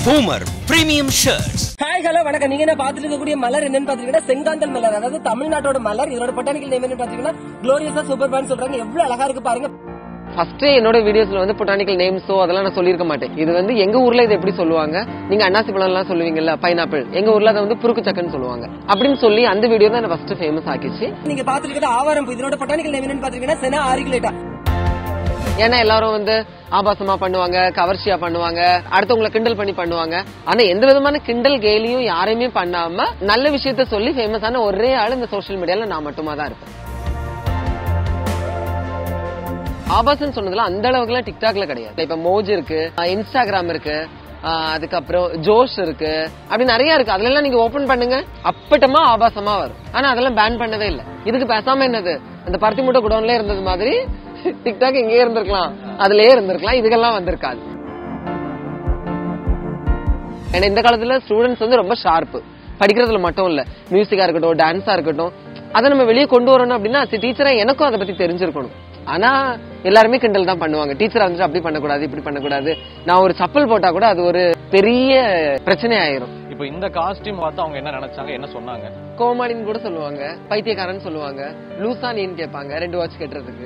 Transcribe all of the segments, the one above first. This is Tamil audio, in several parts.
Boomer Premium Shirts. Hi hello வணக்கம் நீங்க என்ன பாத்துட்டு இருக்கக்கூடிய மலர் என்னன்னு பாத்தீங்கன்னா செங்காந்தல் மலர் அதாவது தமிழ்நாட்டோட மலர் இதோட பொட்டானிக்கல் நேம் என்னன்னு பாத்தீங்கன்னா குளோரியஸா சூப்பர் பான் சொல்றாங்க எவ்வளவு அழகா இருக்கு பாருங்க ஃபர்ஸ்ட் என்னோட வீடியோஸ்ல வந்து பொட்டானிக்கல் நேம்ஸோ அதெல்லாம் நான் சொல்லியிருக்க மாட்டேன் இது வந்து எங்க ஊர்ல இது எப்படி சொல்லுவாங்க நீங்க அன்னாசி பழம் எல்லாம் சொல்லுவீங்கல்ல பைனாப்பிள் எங்க ஊர்ல அதை வந்து புருக்கு சக்கன்னு சொல்லுவாங்க அப்படின்னு சொல்லி அந்த வீடியோ தான் ஃபர்ஸ்ட் ஃபேமஸ் ஆக்கிச்சு நீங்க பாத்துட்டு இருக்கிறது ஆவாரம் பூ. இதோட பொட்டானிக்கல் நேம் என்னன்னு பாத்தீங்கன்னா செனா ஆரிகுலேட்டா ஏன்னா எல்லாரும் வந்து ஆபாசமா பண்ணுவாங்க கவர்ச்சியா பண்ணுவாங்க அடுத்தவங்களை கிண்டல் பண்ணி பண்ணுவாங்க ஆனா எந்த விதமான கிண்டல் கேலியும் யாரையுமே பண்ணாம நல்ல விஷயத்த சொல்லி ஃபேமஸான ஒரே ஆள் இந்த சோஷியல் மீடியால நான் மட்டுமா தான் இருப்பேன் ஆபாசம் சொன்னதுல அந்த அளவுக்குலாம் டிக்டாக்ல கிடையாது இப்ப மோஜ் இருக்கு அஹ் இன்ஸ்டாகிராம் இருக்கு அஹ் அதுக்கப்புறம் ஜோஷ் இருக்கு அப்படி நிறைய இருக்கு அதுல எல்லாம் நீங்க ஓபன் பண்ணுங்க அப்பட்டமா ஆபாசமா வரும் ஆனா அதெல்லாம் பேன் பண்ணவே இல்ல இதுக்கு பேசாம என்னது அந்த பருத்தி மூட்டை குடோன்ல இருந்தது மாதிரி டிக்டாக் எங்கேயே இருந்திருக்கலாம் அதுலயே இருந்திருக்கலாம் இதுக்கெல்லாம் வந்திருக்காது ஏன்னா இந்த காலத்துல ஸ்டூடெண்ட்ஸ் வந்து ரொம்ப ஷார்ப் படிக்கிறதுல மட்டும் இல்ல மியூசிக்கா இருக்கட்டும் டான்ஸா இருக்கட்டும் அதை நம்ம வெளியே கொண்டு வரணும் அப்படின்னா டீச்சரா எனக்கும் அதை பத்தி தெரிஞ்சிருக்கணும் ஆனா எல்லாருமே கிண்டல் தான் பண்ணுவாங்க டீச்சரா வந்துட்டு அப்படி பண்ணக்கூடாது இப்படி பண்ணக்கூடாது நான் ஒரு சப்பல் போட்டா கூட அது ஒரு பெரிய பிரச்சனை ஆயிரும் இப்போ இந்த காஸ்டியூம் பார்த்து அவங்க என்ன நினைச்சாங்க என்ன சொன்னாங்க கோமாளின்னு கூட சொல்லுவாங்க பைத்தியக்காரன் சொல்லுவாங்க லூசா நீன்னு கேட்பாங்க ரெண்டு வாட்ச் கட்டுறதுக்கு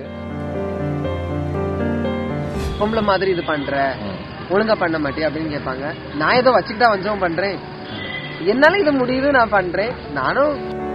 பொம்பளை மாதிரி இது பண்ற ஒழுங்கா பண்ண மாட்டியா அப்படின்னு கேட்பாங்க நான் ஏதோ வச்சுக்கிட்டா வஞ்சம் பண்றேன் என்னால இது முடியுது நான் பண்றேன் நானும்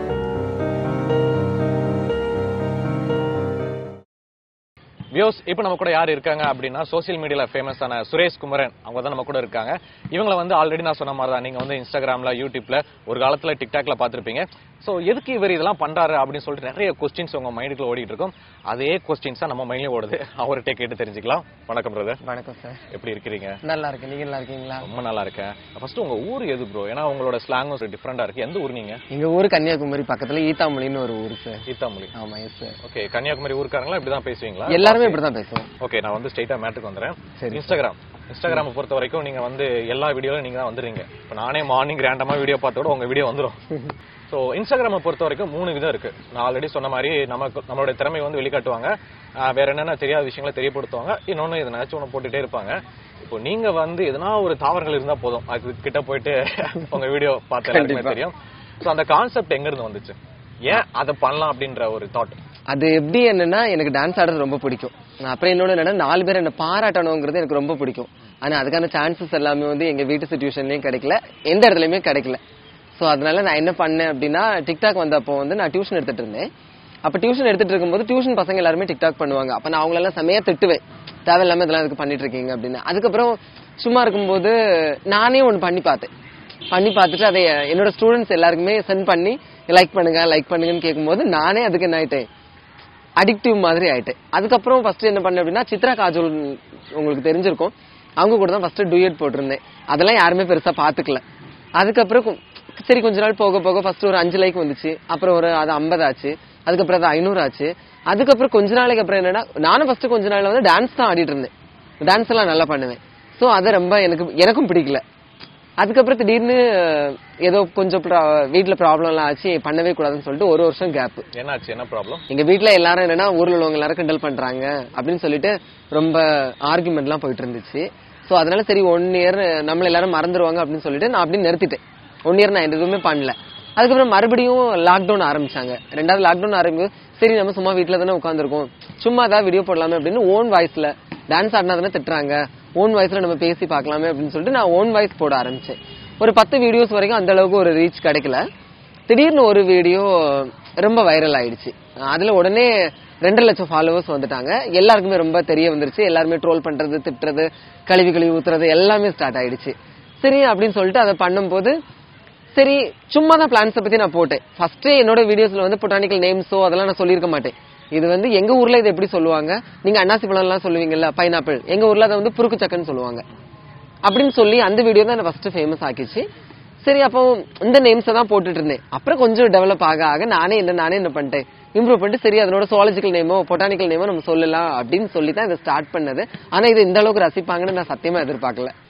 வியோஸ் இப்போ நம்ம கூட யார் இருக்காங்க அப்படின்னா சோசியல் மீடியால ஃபேமஸான சுரேஷ் குமரன் அவங்க தான் நம்ம கூட இருக்காங்க இவங்களை வந்து ஆல்ரெடி நான் சொன்ன மாதிரி தான் நீங்க வந்து இன்ஸ்டாகிராம்ல யூடியூப்ல ஒரு காலத்துல டிக்டாக்ல பார்த்திருப்பீங்க சோ எதுக்கு இவர் இதெல்லாம் பண்றாரு அப்படின்னு சொல்லிட்டு நிறைய கொஸ்டின்ஸ் உங்க மைண்டுக்குள்ள ஓடிட்டு இருக்கும் அதே கொஸ்டின்ஸா நம்ம மைண்ட்லயும் ஓடுது அவர்கிட்ட கேட்டு தெரிஞ்சுக்கலாம் வணக்கம் பிரதர் வணக்கம் சார் எப்படி இருக்கிறீங்க நல்லா இருக்கு நீங்க நல்லா இருக்கீங்களா ரொம்ப நல்லா இருக்கேன் ஃபர்ஸ்ட் உங்க ஊர் எது ப்ரோ ஏன்னா உங்களோட ஸ்லாங்கும் டிஃப்ரெண்டா இருக்கு எந்த ஊர் நீங்க எங்க ஊரு கன்னியாகுமரி பக்கத்துல ஈத்தாமொழின்னு ஒரு ஊரு சார் ஈத்தாமொழி ஆமா எஸ் சார் ஓகே கன்னியாகுமரி ஊருக்காரங்களா இப்படிதான் பேசுவீங்களா எல்லாருமே இப்படிதான் பேசுவோம் ஓகே நான் வந்து ஸ்ட்ரைட்டா மேட்டுக்கு வந்துறேன் சரி. இன்ஸ்டாகிராம் இன்ஸ்டாகிராம் பொறுத்த வரைக்கும் நீங்க வந்து எல்லா வீடியோலும் நீங்க தான் வந்துறீங்க இப்போ நானே மார்னிங் ரேண்டமா வீடியோ பார்த்தோட உங்க வீடியோ வந்துரும் ஸோ இன்ஸ்டாகிராமை பொறுத்த வரைக்கும் மூணு விதம் இருக்கு நான் ஆல்ரெடி சொன்ன மாதிரி நமக்கு நம்மளுடைய திறமை வந்து வெளிக்காட்டுவாங்க ஆஹ் வேற என்னென்ன தெரியாத விஷயங்களை தெரியப்படுத்துவாங்க இன்னொன்னு எதனாச்சும் ஒன்று போட்டுட்டே இருப்பாங்க இப்போ நீங்க வந்து எதனா ஒரு தாவரங்கள் இருந்தா போதும் அது கிட்ட போயிட்டு உங்க வீடியோ பார்த்து எல்லாருக்குமே கண்டிப்பா. தெரியும் ஸோ அந்த கான்செப்ட் எங்க இருந்து வந்துச்சு ஏன் அதை பண்ணலாம் அப்படின்ற ஒரு தாட் அது எப்படி என்னன்னா எனக்கு டான்ஸ் ஆடுறது ரொம்ப பிடிக்கும் அப்புறம் இன்னொன்னு என்னன்னா நாலு பேர் என்ன பாராட்டணுங்கிறது எனக்கு ரொம்ப பிடிக்கும் ஆனா அதுக்கான சான்சஸ் எல்லாமே வந்து எங்க வீட்டு சுச்சுவேஷன்லயும் கிடைக்கல எந்த இடத்துலயுமே கிடைக்கல சோ அதனால நான் என்ன பண்ணேன் அப்படின்னா டிக்டாக் வந்தப்போ வந்து நான் டியூஷன் எடுத்துட்டு இருந்தேன் அப்ப டியூஷன் எடுத்துட்டு இருக்கும்போது டியூஷன் பசங்க எல்லாருமே டிக்டாக் பண்ணுவாங்க அப்ப நான் அவங்களெல்லாம் செமையா திட்டுவேன் தேவையில்லாம இதெல்லாம் இதுக்கு பண்ணிட்டு இருக்கீங்க அப்படின்னு அதுக்கப்புறம் சும்மா இருக்கும்போது நானே ஒன்னு பண்ணி பார்த்தேன் பண்ணி பார்த்துட்டு அதை என்னோட ஸ்டூடெண்ட்ஸ் எல்லாருக்குமே சென்ட் பண்ணி லைக் பண்ணுங்க லைக் பண்ணுங்கன்னு கேட்கும்போது நானே அதுக்கு என்ன ஆயிட்டேன் அடிக்டிவ் மாதிரி ஆயிட்டேன் அதுக்கப்புறம் ஃபர்ஸ்ட் என்ன பண்ணேன் அப்படின்னா சித்ரா காஜோல் உங்களுக்கு தெரிஞ்சிருக்கும் அவங்க கூட தான் ஃபர்ஸ்ட் டூயட் போட்டிருந்தேன் அதெல்லாம் யாருமே பெருசா பாத்துக்கல அதுக்கப்புறம் கொ- சரி கொஞ்ச நாள் போக போக ஃபர்ஸ்ட் ஒரு அஞ்சு லைக் வந்துச்சு அப்புறம் ஒரு அது ஐம்பது ஆச்சு அதுக்கப்புறம் அது ஐநூறு ஆச்சு அதுக்கப்புறம் கொஞ்ச நாளைக்கு அப்புறம் என்னன்னா நானும் ஃபர்ஸ்ட் கொஞ்ச நாள்ல வந்து டான்ஸ் தான் ஆடிட்டு இருந்தேன் டான்ஸ் எல்லாம் நல்லா பண்ணுவேன் சோ அது ரொம்ப எனக்கு எனக்கும் பிடிக்கல அதுக்கப்புறம் திடீர்னு ஏதோ கொஞ்சம் ப்ரா- வீட்ல ப்ராப்ளம் எல்லாம் ஆச்சு பண்ணவே கூடாதுன்னு சொல்லிட்டு ஒரு வருஷம் கேப் என்னாச்சு என்ன ப்ராப்ளம் எங்க வீட்ல எல்லாரும் என்னன்னா ஊர்ல உள்ளவங்க எல்லாரும் கிண்டல் பண்றாங்க அப்படின்னு சொல்லிட்டு ரொம்ப ஆர்குமெண்ட் எல்லாம் போயிட்டு இருந்துச்சு சோ அதனால சரி ஒன் இயர் நம்மள எல்லாரும் மறந்துருவாங்க அப்படின்னு சொல்லிட்டு நான் அப்படியே நிறுத்திட்டேன் ஒன் இயர் நான் எதுவுமே பண்ணல அதுக்கப்புறம் மறுபடியும் லாக்டவுன் ஆரம்பிச்சாங்க ரெண்டாவது லாக்டவுன் ஆரம்பிக்கும் சரி நம்ம சும்மா வீட்ல தானே உட்காந்துருக்கோம் சும்மா ஏதாவது வீடியோ போடலாமே அப்படின்னு ஓன் வாய்ஸ்ல டான்ஸ் ஆடினா தானே திட்டுறாங்க ஓன் வாய்ஸ்ல நம்ம பேசி பார்க்கலாமே அப்படின்னு சொல்லிட்டு நான் ஓன் வாய்ஸ் போட ஆரம்பிச்சேன் ஒரு பத்து வீடியோஸ் வரைக்கும் அந்த அளவுக்கு ஒரு ரீச் கிடைக்கல திடீர்னு ஒரு வீடியோ ரொம்ப வைரல் ஆயிடுச்சு அதுல உடனே ரெண்டு லட்சம் ஃபாலோவர்ஸ் வந்துட்டாங்க எல்லாருக்குமே ரொம்ப தெரிய வந்துருச்சு எல்லாருமே ட்ரோல் பண்றது திட்டுறது கழுவி கழுவி ஊத்துறது எல்லாமே ஸ்டார்ட் ஆயிடுச்சு சரி அப்படின்னு சொல்லிட்டு அதை பண்ணும்போது சரி சும்மா தான் பிளான்ஸை பத்தி நான் போட்டேன் ஃபர்ஸ்ட் என்னோட வீடியோஸ்ல வந்து பொட்டானிக்கல் நேம்ஸோ அதெல்லாம் நான் சொல்லியிருக்க மாட்டேன் இது வந்து எங்க ஊர்ல இது எப்படி சொல்லுவாங்க நீங்க அன்னாசி பழம் எல்லாம் சொல்லுவீங்கல்ல பைனாப்பிள் எங்க ஊர்ல அதை வந்து புருக்கு சக்கன்னு சொல்லுவாங்க அப்படின்னு சொல்லி அந்த வீடியோ தான் ஃபர்ஸ்ட் ஃபேமஸ் ஆக்கிச்சு சரி அப்போ இந்த நேம்ஸை தான் போட்டுட்டு இருந்தேன் அப்புறம் கொஞ்சம் டெவலப் ஆக ஆக நானே என்ன நானே என்ன பண்ணிட்டேன் இம்ப்ரூவ் பண்ணிட்டு சரி அதனோட சுவாலஜிக்கல் நேமோ பொட்டானிக்கல் நேமோ நம்ம சொல்லலாம் அப்படின்னு சொல்லி தான் இதை ஸ்டார்ட் பண்ணது ஆனா இது இந்த அளவுக்கு ரசிப்பாங்கன்னு நான் சத்தியமா எதிர்பார்க்கல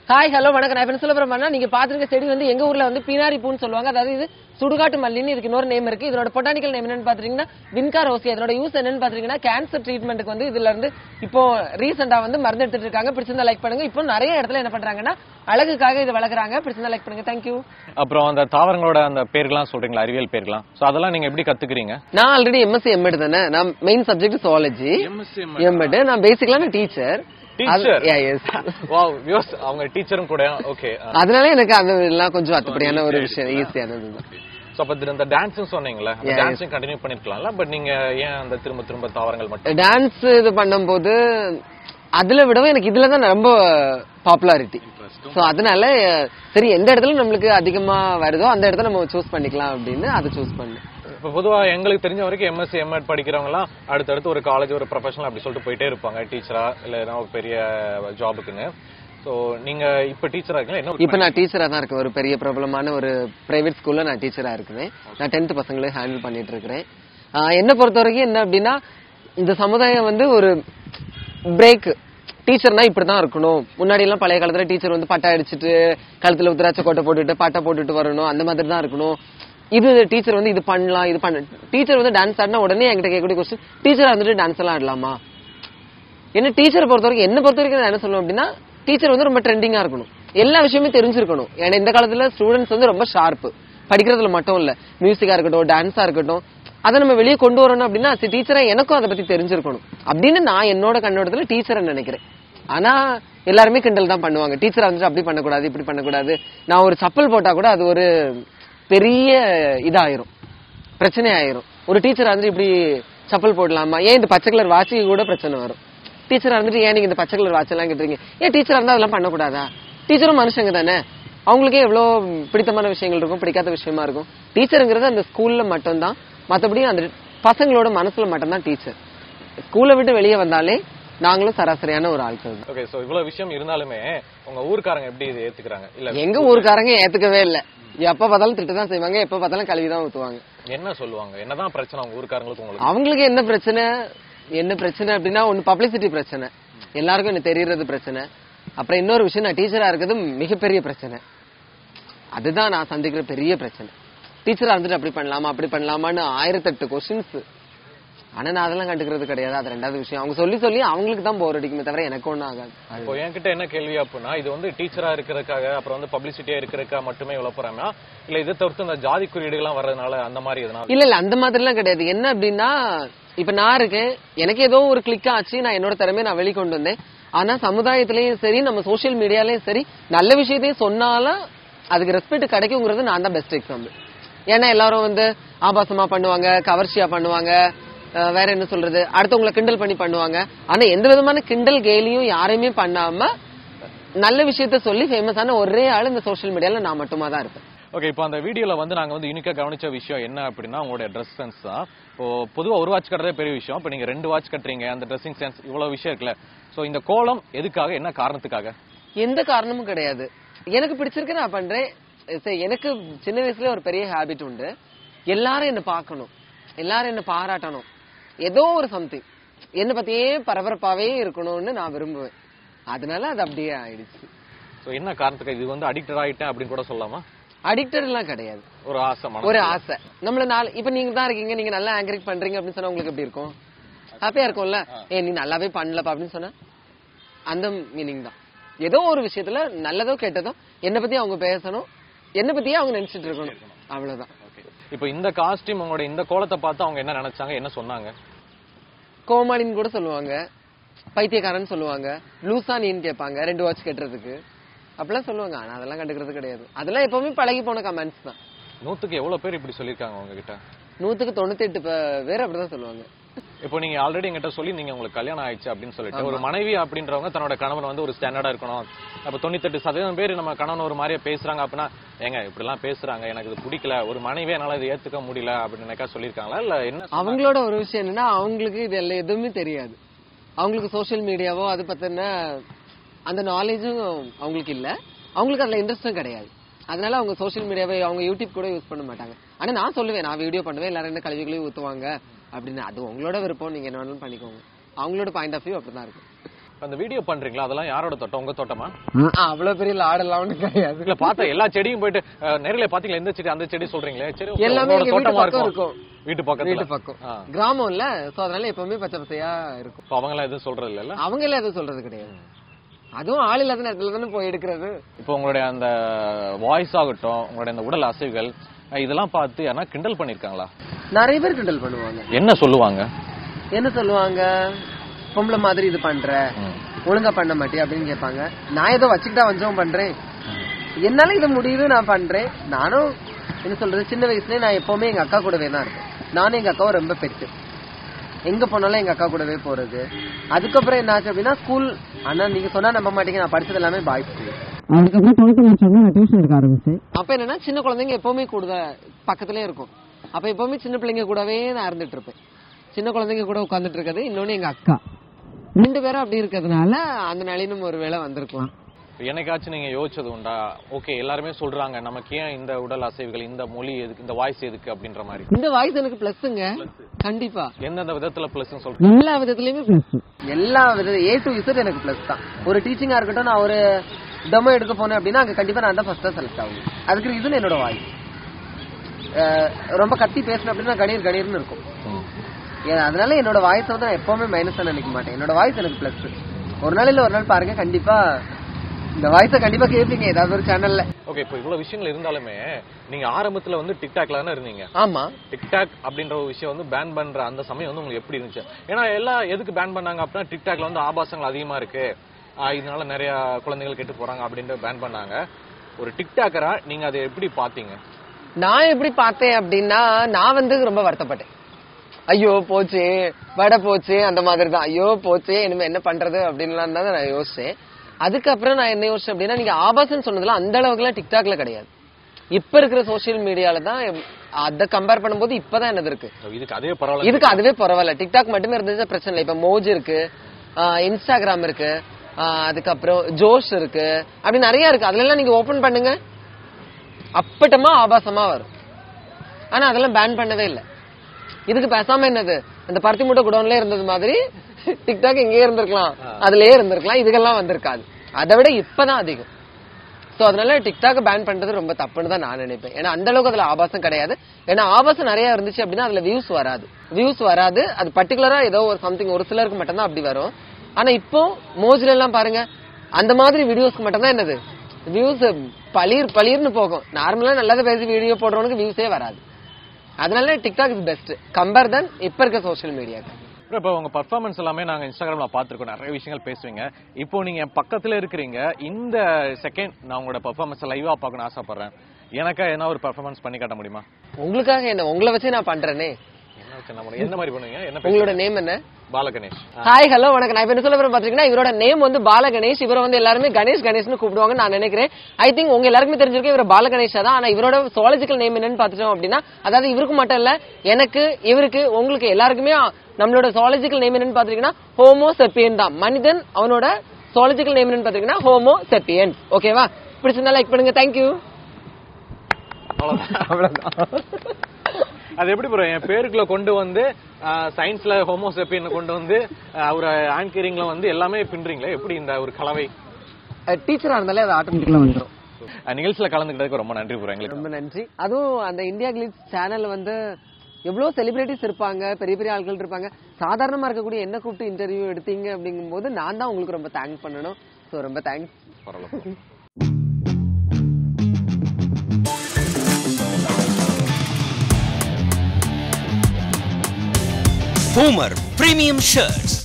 ஹாய் ஹலோ வணக்கம் நான் என்ன சொல்ல போறேன்னா நீங்க பாத்துருக்க செடி வந்து எங்க ஊர்ல வந்து பீனாரி பூன்னு சொல்லுவாங்க அதாவது இது சுடுகாட்டு மல்லின்னு இதுக்கு இன்னொரு நேம் இருக்கு இதோட பொட்டானிக்கல் நேம் என்னன்னு பாத்தீங்கன்னா வின்கா ரோசி அதோட யூஸ் என்னன்னு பாத்தீங்கன்னா கேன்சர் ட்ரீட்மெண்ட்டுக்கு வந்து இதுல இருந்து இப்போ ரீசெண்டா வந்து மருந்து எடுத்துட்டு இருக்காங்க பிடிச்சிருந்தா லைக் பண்ணுங்க இப்போ நிறைய இடத்துல என்ன பண்றாங்கன்னா அழகுக்காக இது வளர்க்குறாங்க பிடிச்சிருந்தா லைக் பண்ணுங்க தேங்க்யூ அப்புறம் அந்த தாவரங்களோட அந்த பேர்கள்லாம் சொல்றீங்களா அறிவியல் பேர்கள்லாம் சோ அதெல்லாம் நீங்க எப்படி கத்துக்கிறீங்க நான் ஆல்ரெடி எம்எஸ்சி எம்எட் தானே நான் மெயின் சப்ஜெக்ட் சுவாலஜி எம்எட் நான் பேசிக்கலா நான் teacher Teacher? Yes wow views அவங்க டீச்சரும் கூட ஓகே அதனால எனக்கு அது எல்லாம் கொஞ்சம் அத்துப்படியான ஒரு விஷயம் ஈஸியானது சோ அப்ப இது இந்த டான்ஸும் சொன்னீங்கல்ல Yeah, டான்ஸும் கண்டினியூ பண்ணிருக்கலாம்ல பட் நீங்க ஏன் அந்த திரும்ப திரும்ப தாவரங்கள் மட்டும் டான்ஸ் இது பண்ணும்போது அதுல விடவும் எனக்கு இதுல தான் ரொம்ப பாப்புலாரிட்டி சோ அதனால சரி எந்த இடத்துல நம்மளுக்கு அதிகமா வருதோ அந்த இடத்துல நம்ம சூஸ் பண்ணிக்கலாம் அப்படின்னு அதை சூஸ் பண்ணேன் இப்ப பொதுவா எங்களுக்கு தெரிஞ்ச வரைக்கும் எம்எஸ்சி எம்எட் படிக்கிறவங்க எல்லாம் அடுத்தடுத்து ஒரு காலேஜ் ஒரு ப்ரொஃபஷனல் அப்படி சொல்லிட்டு போயிட்டே இருப்பாங்க டீச்சரா இல்ல ஏதாவது ஒரு பெரிய ஜாபுக்குன்னு சோ நீங்க இப்ப டீச்சரா இருக்கீங்களா என்ன இப்ப நான் டீச்சரா தான் இருக்கேன் ஒரு பெரிய பிரபலமான ஒரு பிரைவேட் ஸ்கூல்ல நான் டீச்சரா இருக்கிறேன் நான் டென்த் பசங்களை ஹேண்டில் பண்ணிட்டு இருக்கிறேன் ஆஹ் என்ன பொறுத்த வரைக்கும் என்ன அப்படின்னா இந்த சமுதாயம் வந்து ஒரு பிரேக் டீச்சர்னா இப்படிதான் இருக்கணும் முன்னாடி எல்லாம் பழைய காலத்துல டீச்சர் வந்து பட்டா அடிச்சுட்டு கழுத்துல உத்திராட்ச கோட்டை போட்டுட்டு பட்டை போட்டுட்டு வரணும் அந்த மாதிரி தான் இருக்கணும் இது டீச்சர் வந்து இது பண்ணலாம் இது பண்ண டீச்சர் வந்து டான்ஸ் ஆடினா உடனே என்கிட்ட கேட்கக்கூடிய கொஸ்டின் டீச்சரா வந்துட்டு டான்ஸ் எல்லாம் ஆடலாமா என்ன டீச்சரை பொறுத்த வரைக்கும் என்ன பொறுத்த வரைக்கும் நான் என்ன சொல்லுவேன் அப்படின்னா டீச்சர் வந்து ரொம்ப ட்ரெண்டிங்கா இருக்கணும் எல்லா விஷயமே தெரிஞ்சிருக்கணும் ஏன்னா இந்த காலத்துல ஸ்டூடெண்ட்ஸ் வந்து ரொம்ப ஷார்ப் படிக்கிறதுல மட்டும் இல்ல மியூசிக்கா இருக்கட்டும் டான்ஸா இருக்கட்டும் அதை நம்ம வெளியே கொண்டு வரணும் அப்படின்னா டீச்சரா எனக்கும் அதை பத்தி தெரிஞ்சிருக்கணும் அப்படின்னு நான் என்னோட கண்ணோட்டத்துல டீச்சரை நினைக்கிறேன் ஆனா எல்லாருமே கிண்டல் தான் பண்ணுவாங்க டீச்சர் வந்துட்டு அப்படி பண்ணக்கூடாது இப்படி பண்ணக்கூடாது நான் ஒரு சப்பல் போட்டா கூட அது ஒரு பெரிய இதாயிரும் பிரச்சனை ஆயிரும் ஒரு டீச்சர் வந்து இப்படி சப்பல் போடலாமா ஏன் இந்த பச்சை கலர் வாட்சிக்கு கூட பிரச்சனை வரும் டீச்சரா இருந்துட்டு ஏன் நீங்க இந்த பச்சை கலர் வாட்ச் எல்லாம் கேட்டுறீங்க ஏன் டீச்சரா இருந்தா அதெல்லாம் பண்ணக்கூடாதா டீச்சரும் மனுஷங்க தானே அவங்களுக்கே எவ்வளோ பிடித்தமான விஷயங்கள் இருக்கும் பிடிக்காத விஷயமா இருக்கும் டீச்சருங்கிறது அந்த ஸ்கூல்ல மட்டும்தான் மத்தபடி அந்த பசங்களோட மனசுல மட்டும்தான் டீச்சர் ஸ்கூலை விட்டு வெளியே வந்தாலே நாங்களும் சராசரியான ஒரு ஆட்கள் தான் ஓகே சோ இவ்வளவு விஷயம் இருந்தாலுமே உங்க ஊர்க்காரங்க எப்படி இதை ஏத்துக்கிறாங்க இல்ல எங்க ஊருக்காரங்க ஏத்துக்கவே இல்ல எப்ப பார்த்தாலும் திட்டு தான் செய்வாங்க எப்ப பார்த்தாலும் கழுவி தான் ஊத்துவாங்க என்ன சொல்லுவாங்க என்னதான் பிரச்சனை உங்க ஊர்க்காரங்களுக்கு உங்களுக்கு அவங்களுக்கு என்ன பிரச்சனை என்ன பிரச்சனை அப்படின்னா ஒன்னு பப்ளிசிட்டி பிரச்சனை எல்லாருக்கும் என்ன தெரியறது பிரச்சனை அப்புறம் இன்னொரு விஷயம் நான் டீச்சரா இருக்கிறது மிகப்பெரிய பிரச்சனை அதுதான் நான் சந்திக்கிற பெரிய பிரச்சனை டீச்சரா இருந்துட்டு அப்படி பண்ணலாமா அப்படி பண்ணலாமான்னு ஆயிரத்தெட்டு கொஸ்டின்ஸ் ஆனா நான் அதெல்லாம் கண்டுக்கிறது கிடையாது அது ரெண்டாவது விஷயம் அவங்க சொல்லி சொல்லி அவங்களுக்கு தான் போர் அடிக்குமே தவிர எனக்கு ஒண்ணும் ஆகாது அது- இப்போ என்கிட்ட என்ன கேள்வி அப்படின்னா இது வந்து டீச்சரா இருக்கிறதுக்காக அப்புறம் வந்து பப்ளிசிட்டியா இருக்கிறதுக்காக மட்டுமே இவ்வளவு போறாங்க இல்ல இதை தவிர்த்து இந்த ஜாதி குறியீடுகள்லாம் வர்றதுனால அந்த மாதிரி எதனால இல்ல இல்ல அந்த மாதிரிலாம் கிடையாது என்ன அப்படின்னா இப்ப நான் இருக்கேன் எனக்கு ஏதோ ஒரு கிளிக் ஆச்சு நான் என்னோட திறமையை நான் வெளிக்கொண்டு வந்தேன் ஆனா சமுதாயத்திலயும் சரி நம்ம சோஷியல் மீடியாலயும் சரி நல்ல விஷயத்தையும் சொன்னாலும் அதுக்கு ரெஸ்பெக்ட் கிடைக்குங்கிறது நான் தான் பெஸ்ட் எக்ஸாம்பிள் ஏன்னா எல்லாரும் வந்து ஆபாசமா பண்ணுவாங்க கவர்ச்சியா பண்ணுவாங்க அஹ் வேற என்ன சொல்றது அடுத்தவங்களை கிண்டல் பண்ணி பண்ணுவாங்க ஆனா எந்த விதமான கிண்டல் கேலியும் யாரையுமே பண்ணாம நல்ல விஷயத்த சொல்லி ஃபேமஸான ஒரே ஆள் இந்த சோஷியல் மீடியால நான் மட்டுமா தான் இருப்பேன் ஓகே இப்போ அந்த வீடியோல வந்து நாங்க வந்து யூனிக்கா கவனிச்ச விஷயம் என்ன அப்படின்னா உங்களுடைய ட்ரெஸ் சென்ஸ் தான் இப்போ பொதுவா ஒரு வாட்ச் கட்டுறதே பெரிய விஷயம் இப்போ நீங்க ரெண்டு வாட்ச் கட்டுறீங்க அந்த ட்ரெஸ்ஸிங் சென்ஸ் இவ்வளவு விஷயம் இருக்குல்ல சோ இந்த கோலம் எதுக்காக என்ன காரணத்துக்காக எந்த காரணமும் கிடையாது எனக்கு பிடிச்சிருக்கு நான் பண்றேன் சரி, எனக்கு சின்ன வயசுல ஒரு பெரிய ஹாபிட் உண்டு எல்லாரும் என்ன பார்க்கணும் எல்லாரும் என்ன பாராட்டணும் ஏதோ ஒரு சம்திங் என்ன பத்தியே பரபரப்பாவே இருக்கணும்னு நான் விரும்புவேன் அதனால அது அப்படியே ஆயிடுச்சு சோ என்ன காரணத்துக்கு இது வந்து அடிக்டட் ஆயிட்டேன் அப்படின்னு கூட சொல்லலாமா அடிக்டட் எல்லாம் கிடையாது ஒரு ஆசை மனசுல. ஒரு ஆசை நம்மள நாலு இப்ப நீங்க தான் இருக்கீங்க நீங்க நல்லா ஆங்கரிங் பண்றீங்க அப்படின்னு சொன்னா உங்களுக்கு எப்படி இருக்கும் ஹாப்பியா இருக்கும்ல ஏ நீ நல்லாவே பண்ணலப்பா அப்படின்னு சொன்னா அந்த மீனிங் தான் ஏதோ ஒரு விஷயத்துல நல்லதோ கெட்டதோ என்ன பத்தி அவங்க பேசணும் என்ன பத்தியே அவங்க நினைச்சிட்டு இருக்கணும் அவ்வளவுதான் இப்போ இந்த காஸ்டியூம் உங்களோட இந்த கோலத்தை பார்த்து அவங்க என்ன நினைச்சாங்க என்ன சொன்னாங்க கோமாளின்னு கூட சொல்லுவாங்க பைத்தியக்காரன் சொல்லுவாங்க லூசா நீன்னு கேட்பாங்க ரெண்டு வாட்ச் கட்டுறதுக்கு அப்படிலாம் சொல்லுவாங்க ஆனா அதெல்லாம் கண்டுக்கிறது கிடையாது அதெல்லாம் எப்பவுமே பழகி போன கமெண்ட்ஸ் தான் நூத்துக்கு எவ்வளவு பேர் இப்படி சொல்லிருக்காங்க உங்ககிட்ட நூத்துக்கு தொண்ணூத்தி எட்டு பேர் அப்படிதான் சொல்லுவாங்க இப்போ நீங்க ஆல்ரெடி என்கிட்ட சொல்லி நீங்க உங்களுக்கு கல்யாணம் ஆயிடுச்சு அப்படின்னு சொல்லிட்டு ஒரு மனைவி அப்படின்றவங்க தன்னோட கணவன் வந்து ஒரு ஸ்டாண்டர்டா இருக்கணும் அப்ப தொண்ணூத்தெட்டு சதவீதம் பேர் நம்ம கணவன் ஒரு மாதிரியா பேசுறாங்க அப்படின்னா ஏங்க இப்படி எல்லாம் பேசுறாங்க எனக்கு இது பிடிக்கல ஒரு மனைவியை என்னால இது ஏத்துக்க முடியல அப்படின்னு நினைக்கா சொல்லிருக்காங்களா இல்ல என்ன சொன்னாங்க? அவங்களோட ஒரு விஷயம் என்னன்னா அவங்களுக்கு இது எல்லாம் எதுவுமே தெரியாது அவங்களுக்கு சோஷியல் மீடியாவோ அது பத்தின அந்த நாலேஜும் அவங்களுக்கு இல்ல அவங்களுக்கு அதுல இன்ட்ரெஸ்டும் கிடையாது அதனால அவங்க சோஷியல் மீடியாவை அவங்க யூடியூப் கூட யூஸ் பண்ண மாட்டாங்க ஆனா நான் சொல்லுவேன் நான் வீடியோ பண்ணுவேன் எல்லாரும் என்ன கல்விகளையும் ஊத்துவாங்க அப்படின்னு அது உங்களோட விருப்பம் நீங்க என்ன வேணாலும் பண்ணிக்கோங்க அவங்களோட பாயிண்ட் ஆஃப் வியூ அப்படிதான் இருக்கும் அந்த வீடியோ பண்றீங்களா அதெல்லாம் யாரோட தோட்டம் உங்க தோட்டமா அவ்வளவு பெரிய லாடெல்லாம் ஒண்ணும் கிடையாது இல்ல பார்த்த எல்லா செடியும் போயிட்டு அஹ், நேர்ல பாத்தீங்களா எந்த செடி அந்த செடி சொல்றீங்களே சரி okay, எல்லாமே உங்களோட எங்க வீட்டு தோட்டமா பக்கம் இருக்கும் இருக்கும். வீட்டு பக்கத்துல வீட்டு பக்கம் ஆ. கிராமம் இல்ல சோ அதனால எப்பவுமே பச்சை பச்சையா இருக்கும் இப்ப அவங்க எல்லாம் எதுவும் சொல்றது இல்ல அவங்க எல்லாம் எதுவும் சொல்றது கிடையாது அதுவும் ஆள் இல்லாத நேரத்துல தானே போய் எடுக்கிறது இப்போ உங்களுடைய அந்த வாய்ஸ் ஆகட்டும் உங்களுடைய அந்த உடல் அசைவுகள் அஹ், இதெல்லாம் பார்த்து யாரா கிண்டல் பண்ணிருக்காங்களா நிறைய பேர் கிண்டல் பண்ணுவாங்க என்ன சொல்லுவாங்க என்ன சொல்லுவாங்க பொம்பளை மாதிரி இது பண்ற ஒழுங்கா பண்ண மாட்டியா அப்படின்னு கேட்பாங்க நான் ஏதோ வச்சுக்கிட்டா வஞ்சம் பண்றேன் என்னால இது முடியுது நான் பண்றேன் நானும் என்ன சொல்றது சின்ன வயசுலயே நான் எப்பவுமே எங்க அக்கா கூடவே தான் இருப்பேன் நானும் எங்க அக்காவும் ரொம்ப பெட்டு எங்க போனாலும் எங்க அக்கா கூடவே போறது அதுக்கப்புறம் என்னாச்சு அப்படின்னா ஸ்கூல் ஆனா நீங்க சொன்னா நம்ப மாட்டீங்க நான் படிச்சது எல்லாமே பாய்ஸ் ஸ்கூல் அதுக்கப்புறம் டுவெல்த் முடிச்சோம்னா நான் டியூஷன் எடுக்க ஆரம்பிச்சேன் அப்ப என்னன்னா சின்ன குழந்தைங்க எப்பவுமே கூட பக்கத்துலயே இருக்கும் அப்ப எப்பவுமே சின்ன பிள்ளைங்க கூடவே நான் இருந்துட்டு இருப்பேன் சின்ன குழந்தைங்க கூட உட்கார்ந்துட்டு இருக்கிறது இன்னொன்னு எங்க அக்கா ரெண்டு பேரும் அப்படி இருக்கிறதுனால அந்த நளினம் ஒரு வேளை வந்திருக்கலாம் இப்ப என்னைக்காச்சும் நீங்க யோசிச்சது உண்டா ஓகே எல்லாருமே சொல்றாங்க நமக்கு ஏன் இந்த உடல் அசைவுகள் இந்த மொழி எதுக்கு இந்த வாய்ஸ் எதுக்கு அப்படின்ற மாதிரி இந்த வாய்ஸ் எனக்கு பிளஸ்ங்க கண்டிப்பா எந்தெந்த விதத்துல பிளஸ் சொல்றீங்க எல்லா விதத்துலயுமே பிளஸ் எல்லா வித ஏ டு இசட் எனக்கு பிளஸ் தான் ஒரு டீச்சிங்கா இருக்கட்டும் நான் ஒரு டெமோ எடுக்க போனேன் அப்படின்னா அங்க கண்டிப்பா நான் தான் ஃபர்ஸ்டா செலக்ட் ஆகும் அதுக்கு ரீசன் என்னோட வாய்ஸ் ரொம்ப கத்தி பேசினேன் அப்படின்னா கணீர் கணீர்னு இருக்கும் ஏன் அதனால என்னோட வாய்ஸ் வந்து நான் எப்பவுமே மைனஸ் நினைக்க மாட்டேன் என்னோட வாய்ஸ் எனக்கு பிளஸ் ஒரு நாள் இல்ல ஒரு நாள் பாருங்க கண்டிப்பா இந்த வாய்ஸை கண்டிப்பா கேட்பீங்க ஏதாவது ஒரு சேனல்ல ஓகே இப்போ இவ்வளவு விஷயங்கள் இருந்தாலுமே நீங்க ஆரம்பத்துல வந்து டிக்டாக்ல தானே இருந்தீங்க ஆமா டிக்டாக் அப்படின்ற ஒரு விஷயம் வந்து பேன் பண்ற அந்த சமயம் வந்து உங்களுக்கு எப்படி இருந்துச்சு ஏன்னா எல்லாம் எதுக்கு பேன் பண்ணாங்க அப்படின்னா டிக்டாக்ல வந்து ஆபாசங்கள் அதிகமா இருக்கு ஆஹ் இதனால நிறைய குழந்தைகள் கெட்டு போறாங்க அப்படின்ட்டு பேன் பண்ணாங்க ஒரு டிக்டாக்கரா நீங்க அதை எப்படி பாத்தீங்க நான் எப்படி பார்த்தேன் அப்படின்னா நான் வந்து ரொம்ப வருத்தப்பட்டேன் ஐயோ போச்சு வடை போச்சு அந்த மாதிரி தான் ஐயோ போச்சு இனிமே என்ன பண்றது அப்படின்லாம் தான் நான் யோசிச்சேன் அதுக்கப்புறம் நான் என்ன யோசிச்சேன் அப்படின்னா நீங்க ஆபாசம் சொன்னதுல அந்த அளவுக்குலாம் டிக்டாக்ல கிடையாது இப்ப இருக்கிற சோஷியல் மீடியால தான் அதை கம்பேர் பண்ணும்போது இப்பதான் என்னது இருக்கு இதுக்கு அதே பரவாயில்ல இதுக்கு அதுவே பரவாயில்ல டிக்டாக் மட்டுமே இருந்துச்சு பிரச்சனை இல்லை இப்ப மோஜ் இருக்கு ஆஹ் இன்ஸ்டாகிராம் இருக்கு ஆஹ் அதுக்கப்புறம் ஜோஷ் இருக்கு அப்படி நிறைய இருக்கு அதுல எல்லாம் நீங்க ஓபன் பண்ணுங்க அப்பட்டமா ஆபாசமா வரும் ஆனா அதெல்லாம் பேன் பண்ணவே இல்லை இதுக்கு பேசாம என்னது அந்த பருத்தி மூட்டை குடோன்ல இருந்தது மாதிரி டிக்டாக் இங்கேயே இருந்திருக்கலாம் அதுலயே இருந்திருக்கலாம் இதுக்கெல்லாம் வந்திருக்காது அதை விட இப்பதான் அதிகம் சோ அதனால டிக்டாக் பேன் பண்றது ரொம்ப தப்புன்னு தான் நான் நினைப்பேன் ஏன்னா அந்த அளவுக்கு அதுல ஆபாசம் கிடையாது ஏன்னா ஆபாசம் நிறைய இருந்துச்சு அப்படின்னா அதுல வியூஸ் வராது வியூஸ் வராது அது பர்டிகுலரா ஏதோ ஒரு சம்திங் ஒரு சிலருக்கு மட்டும்தான் அப்படி வரும் ஆனா இப்போ மோஜ்ல எல்லாம் பாருங்க அந்த மாதிரி வீடியோஸ்க்கு மட்டும்தான் என்னது வியூஸ் பளிர் பளிர்னு போகும் நார்மலா நல்லதை பேசி வீடியோ போடுறவனுக்கு வியூஸே வராது அதனால TikTok is best compare than இப்ப இருக்க சோஷியல் மீடியாக்கு அப்புறம் இப்போ உங்க பர்ஃபார்மன்ஸ் எல்லாமே நாங்க இன்ஸ்டாகிராம்ல பாத்துருக்கோம் நிறைய விஷயங்கள் பேசுவீங்க இப்போ நீங்க என் பக்கத்துல இருக்கிறீங்க இந்த செகண்ட் நான் உங்களோட பர்ஃபார்மன்ஸ் லைவா பார்க்கணும்னு ஆசைப்படுறேன் எனக்கா என்ன ஒரு பர்ஃபார்மன்ஸ் பண்ணி காட்ட முடியுமா உங்களுக்காக என்ன உங்களை வச்சு நான் பண்றேனே என்ன வச்சு என்ன பண்ண- என்ன மாதிரி பண்ணுவீங்க என்ன உங்களோட பேசுவீங்க? நேம் என்ன பாலகணேஷ் ஹாய் ஹலோ வணக்கம் நான் இப்ப என்ன சொல்ல போறேன் பாத்தீங்கன்னா இவரோட நேம் வந்து பால கணேஷ் இவரை வந்து எல்லாருமே கணேஷ் கணேஷ்னு கூப்பிடுவாங்க நான் நினைக்கிறேன் ஐ திங்க் உங்க எல்லாருக்குமே தெரிஞ்சிருக்கும் இவர் பால கணேஷா தான் ஆனா இவரோட சுவாலஜிக்கல் நேம் என்னன்னு பாத்துட்டோம் அப்படின்னா அதாவது இவருக்கு மட்டும் இல்ல எனக்கு இவருக்கு உங்களுக்கு எல்லாருக்குமே நம்மளோட சுவாலஜிக்கல் நேம் என்னன்னு பாத்தீங்கன்னா ஹோமோ செப்பியன் தான் மனிதன் அவனோட சுவாலஜிக்கல் நேம் என்னன்னு பாத்தீங்கன்னா ஹோமோ செப்பியன் ஓகேவா பிடிச்சிருந்தா லைக் பண்ணுங்க தேங்க்யூ அவ்வளவுதான் அது எப்படி ப்ரோ என் பேருக்குள்ள கொண்டு வந்து சயின்ஸ்ல ஹோமோசெப்பியன் கொண்டு வந்து அஹ், ஒரு ஆங்கரிங்ல வந்து எல்லாமே பின்றீங்களே எப்படி இந்த ஒரு கலவை டீச்சரா இருந்தாலே அது ஆட்டோமேட்டிக்கலா வந்துடும் அஹ், நிகழ்ச்சியில கலந்துக்கிட்டதுக்கு ரொம்ப நன்றி ப்ரோ எங்களுக்கு ரொம்ப நன்றி அதுவும் அந்த இந்தியா கிளிட்ஸ் சேனல்ல வந்து எவ்வளவு செலிபிரிட்டிஸ் இருப்பாங்க பெரிய பெரிய ஆட்கள் இருப்பாங்க சாதாரணமா இருக்கக்கூடிய என்ன கூப்பிட்டு இன்டர்வியூ எடுத்தீங்க அப்படிங்கும்போது நான் தான் உங்களுக்கு ரொம்ப தேங்க் பண்ணணும் ஸோ ரொம்ப தேங்க்ஸ் பரவாயில்ல Homer Premium Shirts